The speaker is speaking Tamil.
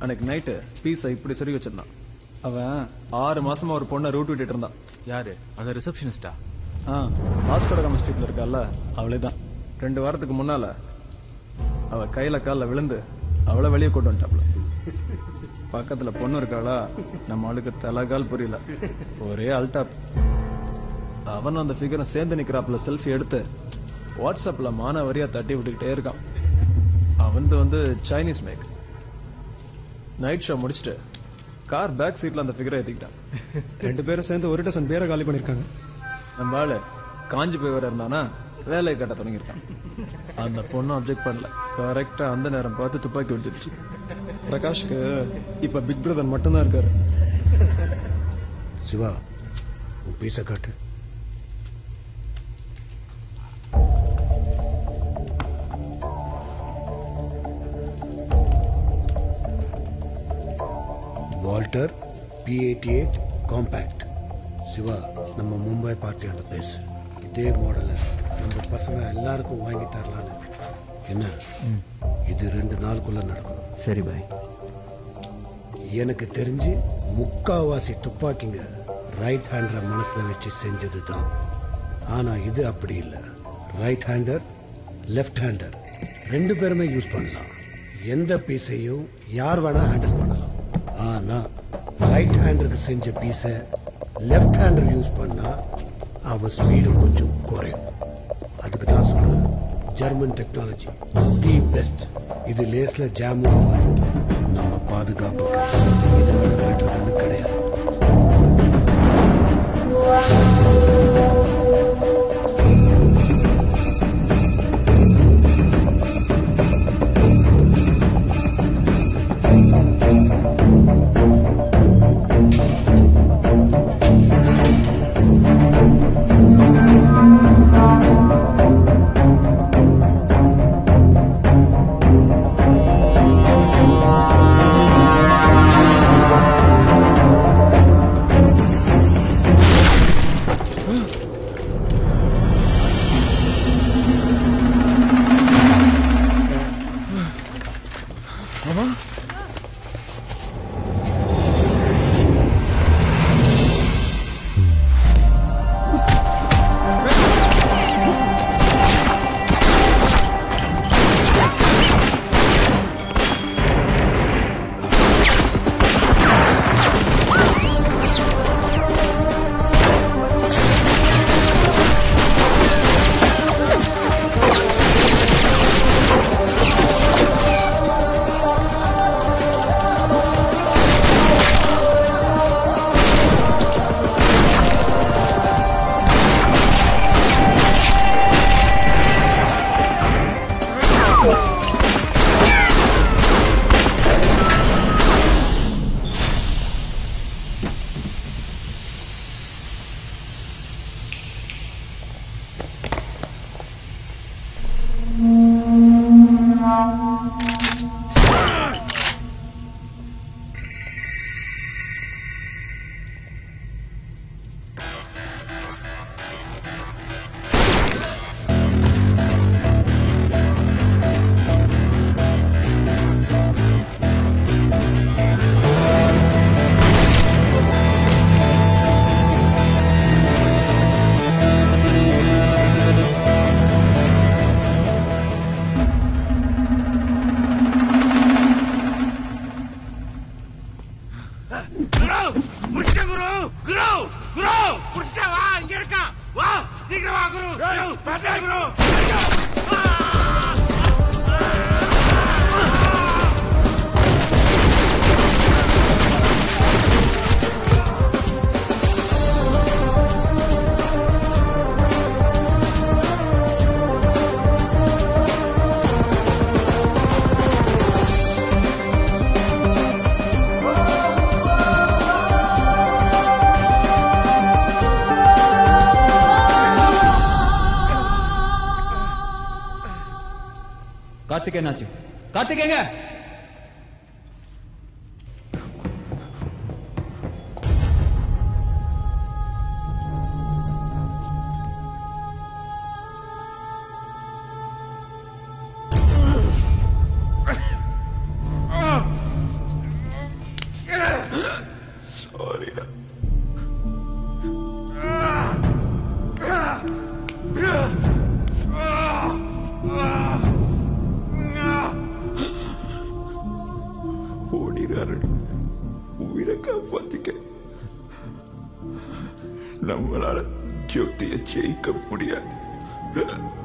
அன்னைக்கு நைட்டு பீஸை இப்படி சொருகி வச்சிருந்தான் அவன் ஆறு மாசமா ஒரு பொண்ணை ரூட் விட்டுட்டு இருந்தான் யாரு அந்த ரிசப்ஷனிஸ்டா ஆ வாஸ்கோடகாம ஸ்ட்ரீட்ல இருக்கால அவளே தான் ரெண்டு வாரத்துக்கு முன்னால அவ கையில கால்ல விழுந்து அவளை வெளியே கொண்டு வந்துட்டாப்ல பக்கத்துல பொண்ணு இருக்காளா நம்ம ஆளுக்கு தலகால் புரியல ஒரே அல்டாப் அவன் அந்த ஃபிகரும் சேர்ந்து நிக்கிறாப்புல செல்ஃபி எடுத்து வாட்ஸ்அப்ல மானாவரியா தட்டி விட்டுக்கிட்டே இருக்கான் அவன்து வந்து சைனீஸ் மேக் நைட் ஷோ முடிச்சுட்டு கார் பேக் சீட்ல அந்த ஃபிகரை ஏத்திக்கிட்டான் ரெண்டு பேரும் சேர்ந்து ஒரு டசன் பேரை காலி பண்ணிருக்காங்க நம்ம ஆளு காஞ்சி போய் வர இருந்தானா வேலையை கட்ட தொடங்கியிருக்கான் அந்த பொண்ணு அப்செக்ட் பண்ணல கரெக்டா அந்த நேரம் பார்த்து துப்பாக்கி வெடிச்சிருச்சு பிரகாஷ்க்கு இப்ப பிக் பிரதர் மட்டும்தான் இருக்காரு சிவா உன் பீஸை காட்டு Walther P eighty eight compact Siva நம்ம மும்பை பார்ட்டியோட பேசு இதே மாடலை நம்ம பசங்க எல்லாருக்கும் வாங்கி தரலான்னு என்ன இது ரெண்டு நாளுக்குள்ள நடக்கும் சரி பாய் எனக்கு தெரிஞ்சு முக்காவாசி துப்பாக்கிங்க ரைட் ஹேண்டரை மனசுல வச்சு செஞ்சது தான் ஆனா இது அப்படி இல்ல ரைட் ஹேண்டர் லெஃப்ட் ஹேண்டர் ரெண்டு பேருமே யூஸ் பண்ணலாம் எந்த பீஸையும் யார் வேணா ஹேண்டில் பண்ணலாம் ஆனா ரைட் ஹேண்டருக்கு செஞ்ச பீஸை லெஃப்ட் ஹேண்டர் யூஸ் பண்ணா அவ ஸ்பீடு கொஞ்சம் குறையும் அதுக்கு தான் சொல்றேன் ஜெர்மன் டெக்னாலஜி தி பெஸ்ட் இது லேஸ்ல ஜாமும் ஆகாது நம்ம பாதுகாப்புக்கு இதை விட பெட்டர் கிடையாது குரு முடிச்சிட்டேன் குரு குரு குரு முடிச்சிட்டேன் வா இங்க இருக்கான் வா சீக்கிரம் வா குரு குரு பார்த்தேன் குரு கார்த்திக் என்னாச்சு கார்த்திகேங்க கொலைகாரன் உயிரை காப்பாத்திக்க நம்மளால ஜோதியை ஜெயிக்க முடியாது